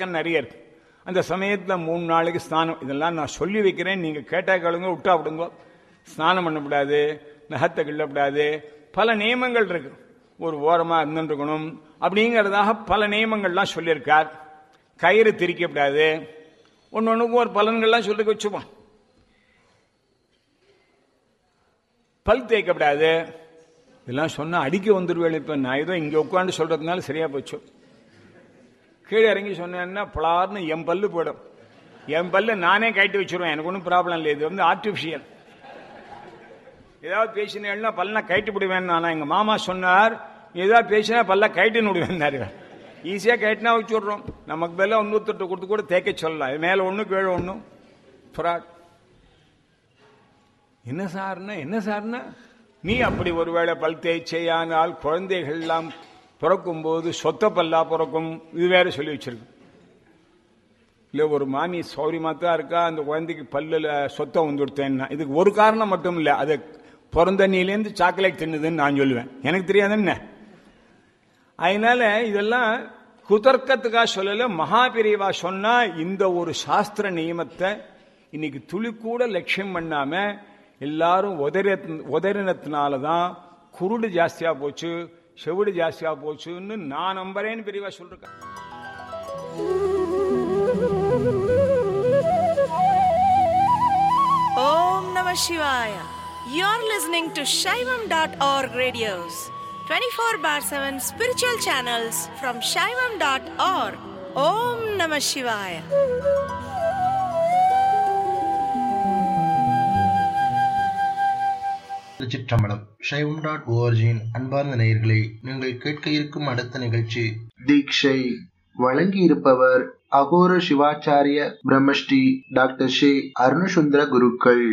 பழக்கம் நிறைய இருக்கு அந்த சமயத்தில் மூணு நாளைக்கு ஸ்நானம் இதெல்லாம் நான் சொல்லி வைக்கிறேன் நீங்கள் கேட்டா கேளுங்க விட்டா விடுங்க ஸ்நானம் பண்ணக்கூடாது நகத்தை கிள்ளக்கூடாது பல நியமங்கள் இருக்கு ஒரு ஓரமாக இருந்துருக்கணும் அப்படிங்கிறதாக பல நியமங்கள்லாம் சொல்லியிருக்கார் கயிறு திரிக்கப்படாது ஒன்று ஒன்றுக்கும் ஒரு பலன்கள்லாம் சொல்லி வச்சுப்போம் பல் தேய்க்கப்படாது இதெல்லாம் சொன்னால் அடிக்க வந்துடுவேன் இப்போ நான் ஏதோ இங்கே உட்காந்து சொல்கிறதுனால சரியாக போச்சு கீழே இறங்கி சொன்னேன்னா பலார்னு என் பல்லு போயிடும் என் பல்லு நானே கட்டி வச்சிருவேன் எனக்கு ஒன்றும் ப்ராப்ளம் இல்லை இது வந்து ஆர்டிஃபிஷியல் ஏதாவது பேசினேன்னா பல்லாம் கைட்டு விடுவேன் ஆனால் எங்கள் மாமா சொன்னார் ஏதாவது பேசினா பல்ல கைட்டுன்னு விடுவேன்னாரு ஈஸியாக கைட்டுனா வச்சு விட்றோம் நமக்கு மேலே ஒன்னூத்தெட்டு கொடுத்து கூட தேய்க்க சொல்லலாம் இது மேலே ஒன்று கீழே ஒன்று ஃப்ராட் என்ன சார்னா என்ன சார்னா நீ அப்படி ஒருவேளை பல் தேய்ச்சையானால் குழந்தைகள்லாம் பிறக்கும்போது சொத்த பல்லா பிறக்கும் இது வேற சொல்லி வச்சிருக்கு இல்லை ஒரு மாமி சௌரியமாக தான் இருக்கா அந்த குழந்தைக்கு பல்லில் சொத்தம் வந்துடுத்தேன்னா இதுக்கு ஒரு காரணம் மட்டும் இல்லை அது பிறந்த நீலேருந்து சாக்லேட் தின்னுதுன்னு நான் சொல்லுவேன் எனக்கு தெரியாது என்ன அதனால இதெல்லாம் குதர்க்கத்துக்காக சொல்லல மகாபிரிவா சொன்னா இந்த ஒரு சாஸ்திர நியமத்தை இன்னைக்கு துளி கூட லட்சியம் பண்ணாம எல்லாரும் உதற உதறினத்தினால தான் குருடு ஜாஸ்தியா போச்சு செவிடு ஜாஸ்தியா போச்சுன்னு நான் நம்புறேன்னு பெரியவா சொல்றேன் Om Namah Shivaya. You're listening to Shaivam.org radios, 24 bar 7 spiritual channels from Shaivam.org. Om Namah Shivaya. திருச்சிற்றம்பலம் சைவம் டாட் ஓஆர்ஜியின் அன்பார்ந்த நேயர்களை நீங்கள் கேட்க இருக்கும் அடுத்த நிகழ்ச்சி தீக்ஷை வழங்கி இருப்பவர் அகோர சிவாச்சாரிய பிரம்மஸ்ரீ டாக்டர் ஸ்ரீ அருணசுந்தர குருக்கள்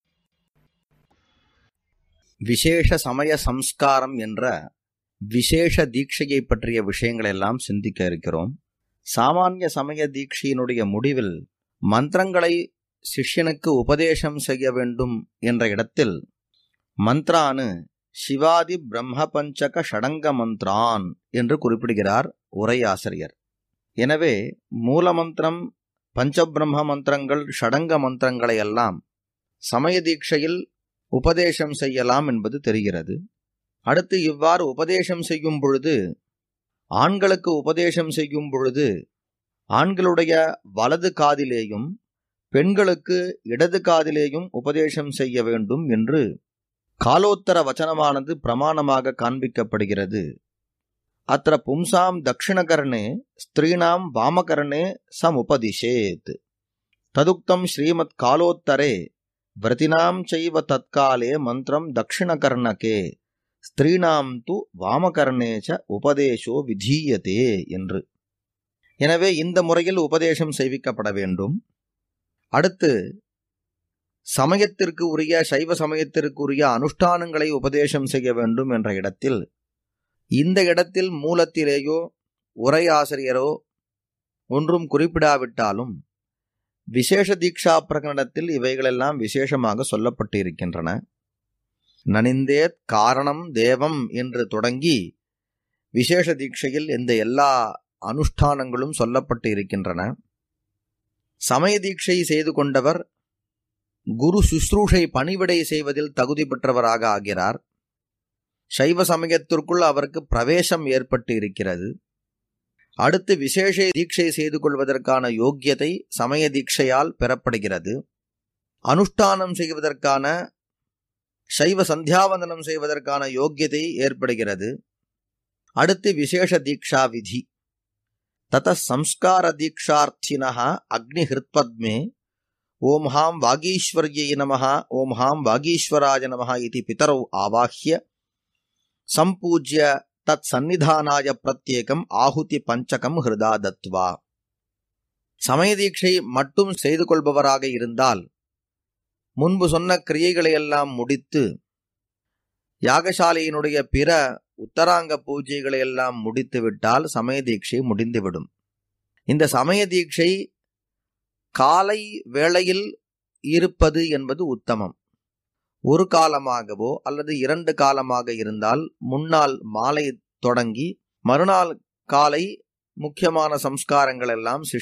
விசேஷ சமய சம்ஸ்காரம் என்ற விசேஷ தீட்சையை பற்றிய விஷயங்களெல்லாம் சிந்திக்க இருக்கிறோம் சாமானிய சமய தீட்சையினுடைய முடிவில் மந்திரங்களை சிஷ்யனுக்கு உபதேசம் செய்ய வேண்டும் என்ற இடத்தில் மந்த்ரானு சிவாதி பிரம்ம பஞ்சக ஷடங்க மந்த்ரான் என்று குறிப்பிடுகிறார் உரையாசிரியர் எனவே மூல மந்திரம் பஞ்சபிரம்ம மந்திரங்கள் ஷடங்க மந்திரங்களை எல்லாம் சமய தீட்சையில் உபதேசம் செய்யலாம் என்பது தெரிகிறது அடுத்து இவ்வாறு உபதேசம் செய்யும் பொழுது ஆண்களுக்கு உபதேசம் செய்யும் பொழுது ஆண்களுடைய வலது காதிலேயும் பெண்களுக்கு இடது காதிலேயும் உபதேசம் செய்ய வேண்டும் என்று காலோத்தர வச்சனமானது பிரமாணமாக காண்பிக்கப்படுகிறது அத்த பும்சாம் தட்சிணகர்ணே ஸ்திரீணாம் வாமகர்ணே சமுபதிஷேத் ததுக்தம் ஸ்ரீமத் காலோத்தரே விரதினாம் செய்வ தற்காலே மந்திரம் தட்சிணகர்ணகே ஸ்திரீணாம் து வாமகர்ணேச்ச உபதேசோ விதீயதே என்று எனவே இந்த முறையில் உபதேசம் செய்விக்கப்பட வேண்டும் அடுத்து சமயத்திற்கு உரிய சைவ சமயத்திற்கு உரிய அனுஷ்டானங்களை உபதேசம் செய்ய வேண்டும் என்ற இடத்தில் இந்த இடத்தில் மூலத்திலேயோ உரை ஆசிரியரோ ஒன்றும் குறிப்பிடாவிட்டாலும் விசேஷ தீக்ஷா பிரகடனத்தில் இவைகளெல்லாம் விசேஷமாக சொல்லப்பட்டு இருக்கின்றன நனிந்தேத் காரணம் தேவம் என்று தொடங்கி விசேஷ தீட்சையில் இந்த எல்லா அனுஷ்டானங்களும் சொல்லப்பட்டு இருக்கின்றன சமய தீட்சை செய்து கொண்டவர் குரு சுஸ்ரூஷை பணிவிடை செய்வதில் தகுதி பெற்றவராக ஆகிறார் சைவ சமயத்திற்குள் அவருக்கு பிரவேசம் ஏற்பட்டு இருக்கிறது அடுத்து விசேஷ தீட்சை செய்து கொள்வதற்கான யோக்கியதை சமய தீட்சையால் பெறப்படுகிறது அனுஷ்டானம் செய்வதற்கான சைவ சந்தியாவந்தனம் செய்வதற்கான யோக்கியதை ஏற்படுகிறது அடுத்து விசேஷ தீக்ஷா விதி தத சம்ஸ்கார தீக்ஷார்த்தினா அக்னி ஹிருத்பத்மே ஓம் ஹாம் வாகீஸ்வர்யை நம ஓம் ஹாம் வாகீஸ்வராய நம இது பிதரௌ ஆவாஹ்ய சம்பூஜ்ய தத் சந்நிதானாய பிரத்யேகம் ஆಹುತಿ பஞ்சகம் ஹிருதா தத்வா சமய தீட்சை மட்டும் செய்து கொள்பவராக இருந்தால் முன்பு சொன்ன கிரியைகளை எல்லாம் முடித்து யாகசாலையினுடைய பிற உத்தராங்க பூஜைகளை எல்லாம் முடித்து விட்டால் சமய தீட்சை முடிந்துவிடும் இந்த சமய தீட்சை காலை வேளையில் இருப்பது என்பது உத்தமம் ஒரு காலமாகவோ அல்லது இரண்டு காலமாக இருந்தால் முன்னாள் மாலை தொடங்கி மறுநாள் காலை முக்கியமான சம்ஸ்காரங்கள் எல்லாம்